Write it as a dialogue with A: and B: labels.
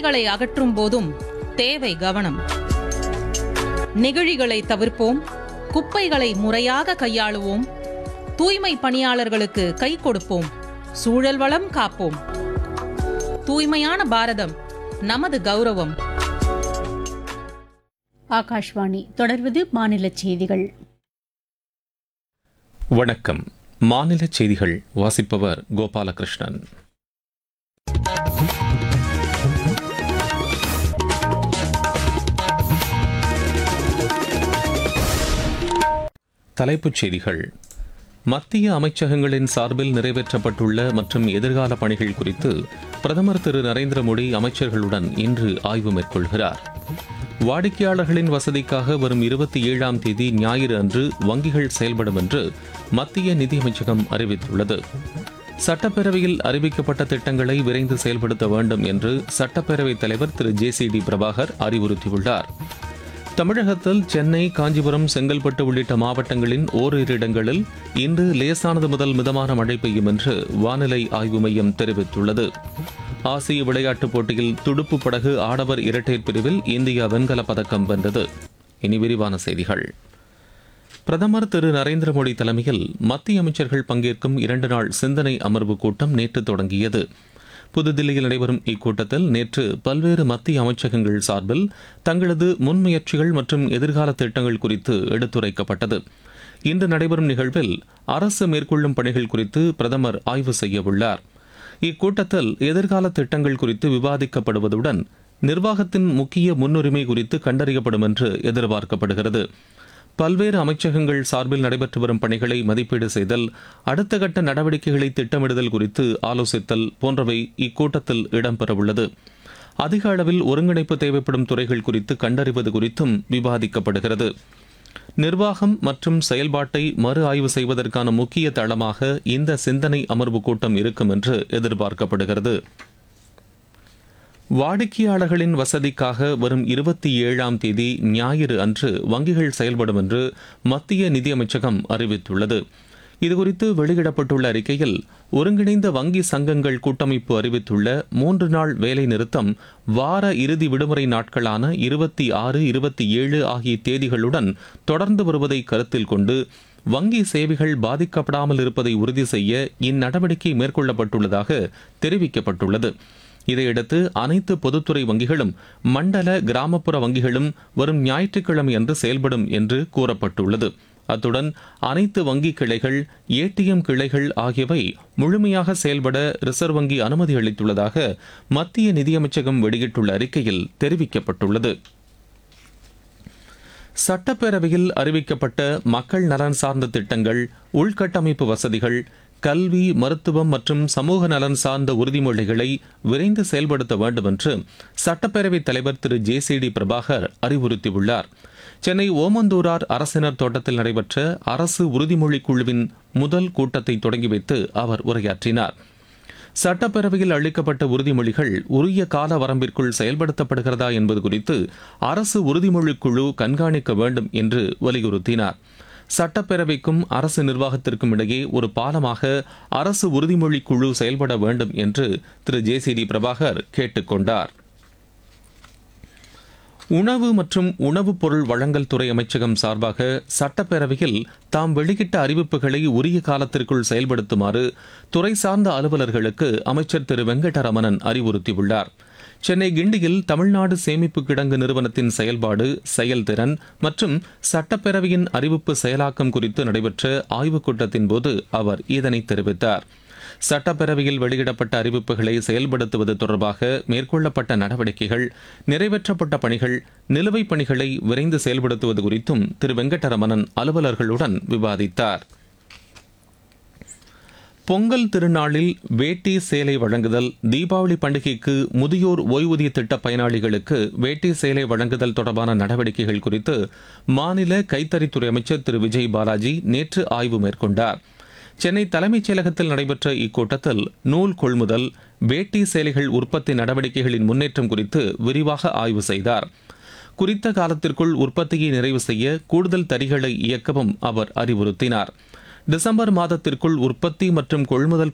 A: குப்பைகளை அகற்றும் போதும் தேவை கவனம் நெகிழிகளை தவிர்ப்போம் குப்பைகளை முறையாக கையாளுவோம் தூய்மை பணியாளர்களுக்கு கை கொடுப்போம் சூழல் வளம் காப்போம் தூய்மையான பாரதம் நமது கௌரவம்
B: ஆகாஷ்வாணி தொடர்வது மாநில செய்திகள்
C: வணக்கம் மாநில செய்திகள் வாசிப்பவர் கோபாலகிருஷ்ணன் தலைப்புச் செய்திகள் மத்திய அமைச்சகங்களின் சார்பில் நிறைவேற்றப்பட்டுள்ள மற்றும் எதிர்கால பணிகள் குறித்து பிரதமர் திரு நரேந்திர மோடி அமைச்சர்களுடன் இன்று ஆய்வு மேற்கொள்கிறார் வாடிக்கையாளர்களின் வசதிக்காக வரும் இருபத்தி ஏழாம் தேதி ஞாயிறு அன்று வங்கிகள் செயல்படும் என்று மத்திய நிதியமைச்சகம் அறிவித்துள்ளது சட்டப்பேரவையில் அறிவிக்கப்பட்ட திட்டங்களை விரைந்து செயல்படுத்த வேண்டும் என்று சட்டப்பேரவைத் தலைவர் Thiru J C D Prabhakar அறிவுறுத்தியுள்ளார் தமிழகத்தில் சென்னை காஞ்சிபுரம் செங்கல்பட்டு உள்ளிட்ட மாவட்டங்களின் ஓரிரு இடங்களில் இன்று லேசானது முதல் மிதமான மழை பெய்யும் என்று வானிலை ஆய்வு மையம் தெரிவித்துள்ளது ஆசிய விளையாட்டுப் போட்டியில் துடுப்பு படகு ஆடவர் இரட்டையர் பிரிவில் இந்தியா வெண்கலப் பதக்கம் வென்றது இனி விரிவான செய்திகள் பிரதமர் திரு நரேந்திர மோடி தலைமையில் மத்திய அமைச்சர்கள் பங்கேற்கும் இரண்டு நாள் சிந்தனை அமர்வு கூட்டம் நேற்று தொடங்கியது புதுதில்லியில் நடைபெறும் இக்கூட்டத்தில் நேற்று பல்வேறு மத்திய அமைச்சகங்கள் சார்பில் தங்களது முன்முயற்சிகள் மற்றும் எதிர்கால திட்டங்கள் குறித்து எடுத்துரைக்கப்பட்டது இன்று நடைபெறும் நிகழ்வில் அரசு மேற்கொள்ளும் பணிகள் குறித்து பிரதமர் ஆய்வு செய்ய உள்ளார் இக்கூட்டத்தில் எதிர்கால திட்டங்கள் குறித்து விவாதிக்கப்படுவதுடன் நிர்வாகத்தின் முக்கிய முன்னுரிமை குறித்து கண்டறியப்படும் என்று எதிர்பார்க்கப்படுகிறது பல்வேறு அமைச்சகங்கள் சார்பில் நடைபெற்று வரும் பணிகளை மதிப்பீடு செய்தல் அடுத்த கட்ட நடவடிக்கைகளை திட்டமிடுதல் குறித்து ஆலோசித்தல் போன்றவை இக்கூட்டத்தில் இடம்பெறவுள்ளது அதிக அளவில் ஒருங்கிணைப்பு தேவைப்படும் துறைகள் குறித்து கண்டறிவது குறித்தும் விவாதிக்கப்படுகிறது நிர்வாகம் மற்றும் செயல்பாட்டை மறு ஆய்வு செய்வதற்கான முக்கிய தளமாக இந்த சிந்தனை அமர்வு கூட்டம் இருக்கும் என்று எதிர்பார்க்கப்படுகிறது வாடிக்கையாளர்களின் வசதிக்காக வரும் இருபத்தி ஏழாம் தேதி ஞாயிறு அன்று வங்கிகள் செயல்படும் என்று மத்திய நிதியமைச்சகம் அறிவித்துள்ளது இதுகுறித்து வெளியிடப்பட்டுள்ள அறிக்கையில் ஒருங்கிணைந்த வங்கி சங்கங்கள் கூட்டமைப்பு அறிவித்துள்ள மூன்று நாள் வேலை நிறுத்தம் வார இறுதி விடுமுறை நாட்களான இருபத்தி ஆறு இருபத்தி ஏழு ஆகிய தேதிகளுடன் தொடர்ந்து வருவதை கருத்தில் கொண்டு வங்கி சேவைகள் பாதிக்கப்படாமல் இருப்பதை உறுதி செய்ய இந்நடவடிக்கை மேற்கொள்ளப்பட்டுள்ளதாக தெரிவிக்கப்பட்டுள்ளது இதையடுத்து அனைத்து பொதுத்துறை வங்கிகளும் மண்டல கிராமப்புற வங்கிகளும் வரும் ஞாயிற்றுக்கிழமை அன்று செயல்படும் என்று கூறப்பட்டுள்ளது அத்துடன் அனைத்து வங்கி கிளைகள் ஏடிஎம் கிளைகள் ஆகியவை முழுமையாக செயல்பட ரிசர்வ் வங்கி அனுமதி அளித்துள்ளதாக மத்திய நிதியமைச்சகம் வெளியிட்டுள்ள அறிக்கையில் தெரிவிக்கப்பட்டுள்ளது சட்டப்பேரவையில் அறிவிக்கப்பட்ட மக்கள் நலன் சார்ந்த திட்டங்கள் உள்கட்டமைப்பு வசதிகள் கல்வி மருத்துவம் மற்றும் சமூக நலன் சார்ந்த உறுதிமொழிகளை விரைந்து செயல்படுத்த வேண்டும் என்று சட்டப்பேரவைத் தலைவர் Thiru J C D Prabhakar அறிவுறுத்தியுள்ளார் சென்னை ஓமந்தூரார் அரசினர் தோட்டத்தில் நடைபெற்ற அரசு உறுதிமொழி குழுவின் முதல் கூட்டத்தை தொடங்கி வைத்து அவர் உரையாற்றினார் சட்டப்பேரவையில் அளிக்கப்பட்ட உறுதிமொழிகள் உரிய கால வரம்பிற்குள் செயல்படுத்தப்படுகிறதா என்பது குறித்து அரசு உறுதிமொழி குழு கண்காணிக்க வேண்டும் என்று வலியுறுத்தினார் சட்டப்பேரவைக்கும் அரசு நிர்வாகத்திற்கும் இடையே ஒரு பாலமாக அரசு உறுதிமொழி குழு செயல்பட வேண்டும் என்று Thiru J C D Prabhakar கேட்டுக்கொண்டார் உணவு மற்றும் உணவுப் பொருள் வழங்கல் துறை அமைச்சகம் சார்பாக சட்டப்பேரவையில் தாம் வெளியிட்ட அறிவிப்புகளை உரிய காலத்திற்குள் செயல்படுத்துமாறு துறை சார்ந்த அலுவலர்களுக்கு அமைச்சர் திரு வெங்கடரமணன் அறிவுறுத்தியுள்ளார் சென்னை கிண்டியில் தமிழ்நாடு சேமிப்பு கிடங்கு நிறுவனத்தின் செயல்பாடு செயல்திறன் மற்றும் சட்டப்பேரவையின் அறிவிப்பு செயலாக்கம் குறித்து நடைபெற்ற ஆய்வுக் கூட்டத்தின் போது அவர் இதனை தெரிவித்தார் சட்டப்பேரவையில் வெளியிடப்பட்ட அறிவிப்புகளை செயல்படுத்துவது தொடர்பாக மேற்கொள்ளப்பட்ட நடவடிக்கைகள் நிறைவேற்றப்பட்ட பணிகள் நிலுவைப் பணிகளை விரைந்து செயல்படுத்துவது குறித்தும் திரு வெங்கடரமணன் அலுவலர்களுடன் விவாதித்தார் பொங்கல் திருநாளில் வேட்டி சேலை வழங்குதல் தீபாவளி பண்டிகைக்கு முதியோர் ஓய்வூதிய திட்ட பயனாளிகளுக்கு வேட்டி சேலை வழங்குதல் தொடர்பான நடவடிக்கைகள் குறித்து மாநில கைத்தறித்துறை அமைச்சர் திரு விஜய் பாலாஜி நேற்று ஆய்வு மேற்கொண்டார் சென்னை தலைமைச் செயலகத்தில் நடைபெற்ற இக்கூட்டத்தில் நூல் கொள்முதல் வேட்டி சேலைகள் உற்பத்தி நடவடிக்கைகளின் முன்னேற்றம் குறித்து விரிவாக ஆய்வு செய்தார் குறித்த காலத்திற்குள் உற்பத்தியை நிறைவு செய்ய கூடுதல் தறிகளை இயக்கவும் அவர் அறிவுறுத்தினார் டிசம்பர் மாதத்திற்குள் உற்பத்தி மற்றும் கொள்முதல்